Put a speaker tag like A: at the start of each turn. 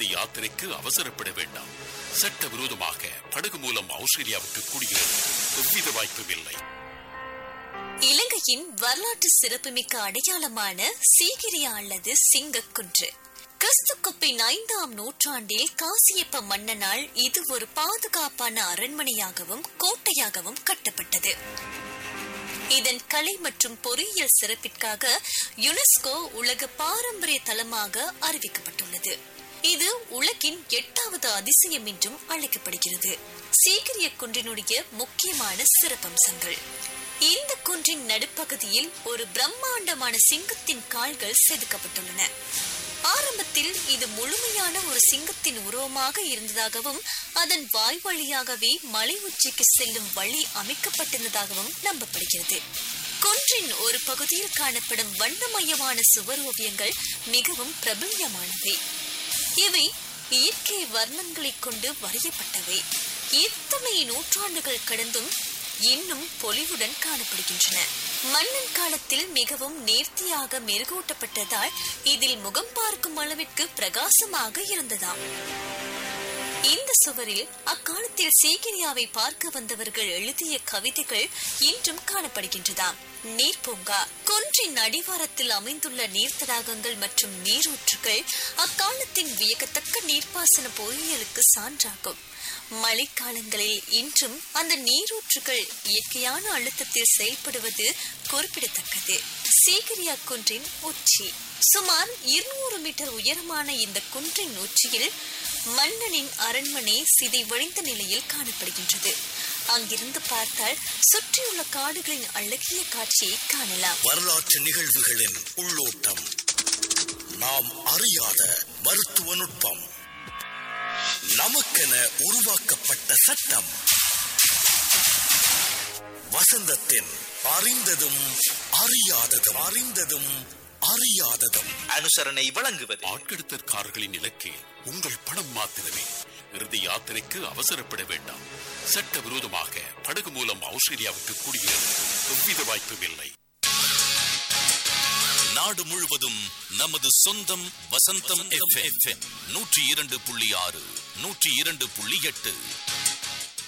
A: இறுதி யாத்திரைக்கு அவசரப்பட வேண்டாம் சட்டவிரோதமாக படகு மூலம் ஆஸ்திரேலியாவுக்கு குடியேற எவ்வித வாய்ப்பும் இல்லை
B: இலங்கையின் வரலாற்று சிறப்புமிக்க அடையாளமான சீகிரியா அல்லது சிங்கக்குன்று கிறிஸ்துக்குப்பின் ஐந்தாம் நூற்றாண்டில் காசியப்ப மன்னனால் இது ஒரு பாதுகாப்பான அரண்மனையாகவும் கோட்டையாகவும் கட்டப்பட்டது இதன் கலை மற்றும் பொறியியல் சிறப்பிற்காக யுனெஸ்கோ உலக பாரம்பரிய தலமாக அறிவிக்கப்பட்டுள்ளது இது உலகின் எட்டாவது அதிசயம் என்றும் அழைக்கப்படுகிறது சீக்கிரிய குன்றினுடைய முக்கியமான சிறப்பம்சங்கள் இந்த குன்றின் நடுப்பகுதியில் ஒரு பிரம்மாண்டமான சிங்கத்தின் கால்கள் செதுக்கப்பட்டுள்ளன ஆரம்பத்தில் இது முழுமையான ஒரு சிங்கத்தின் உருவமாக இருந்ததாகவும் அதன் வாய் வழியாகவே மலை உச்சிக்கு செல்லும் வழி அமைக்கப்பட்டிருந்ததாகவும் நம்பப்படுகிறது குன்றின் ஒரு பகுதியில் காணப்படும் வண்ணமயமான சுவர் ஓவியங்கள் மிகவும் பிரபல்யமானவை இவை இயற்கை வர்ணங்களைக் கொண்டு வரையப்பட்டவை இத்தனை நூற்றாண்டுகள் கடந்தும் இன்னும் பொலிவுடன் காணப்படுகின்றன மன்னன் காலத்தில் மிகவும் நேர்த்தியாக மெருகூட்டப்பட்டதால் இதில் முகம் பார்க்கும் அளவிற்கு பிரகாசமாக இருந்ததாம் இந்த சுவரில் அக்காலத்தில் சீகிரியாவை பார்க்க வந்தவர்கள் எழுதிய கவிதைகள் இன்றும் காணப்படுகின்றதாம் நீர்ப்பூங்கா குன்றின் அடிவாரத்தில் அமைந்துள்ள நீர் தடாகங்கள் மற்றும் நீரூற்றுகள் அக்காலத்தின் வியக்கத்தக்க நீர்ப்பாசன பொறியியலுக்கு சான்றாகும் மழைக்காலங்களில் இன்றும் அந்த நீரூற்றுகள் இயற்கையான அழுத்தத்தில் செயல்படுவது குறிப்பிடத்தக்கது சீகிரியா குன்றின் உச்சி சுமார் இருநூறு மீட்டர் உயரமான இந்த குன்றின் உச்சியில் மன்னனின் அரண்மனை சிதைவடைந்த நிலையில் காணப்படுகின்றது அங்கிருந்து பார்த்தால் சுற்றியுள்ள காடுகளின் அழகிய காட்சியை காணலாம்
C: வரலாற்று நிகழ்வுகளின் உள்ளோட்டம் நாம் அறியாத மருத்துவ நுட்பம் நமக்கென உருவாக்கப்பட்ட சட்டம் வசந்தத்தின் அறிந்ததும் அறியாததும் அறிந்ததும் அறியாததும்
D: அனுசரணை வழங்குவது
A: ஆட்கடத்தற்காரர்களின் இலக்கு உங்கள் பணம் மாத்திரமே இறுதி யாத்திரைக்கு அவசரப்பட வேண்டாம் சட்டவிரோதமாக படகு மூலம் ஆஸ்திரேலியாவுக்கு குடியேற எவ்வித வாய்ப்பும் இல்லை
C: நாடு முழுவதும் நமது சொந்தம் வசந்தம் எஃப்எம் நூற்றி இரண்டு புள்ளி ஆறு நூற்றி இரண்டு புள்ளி எட்டு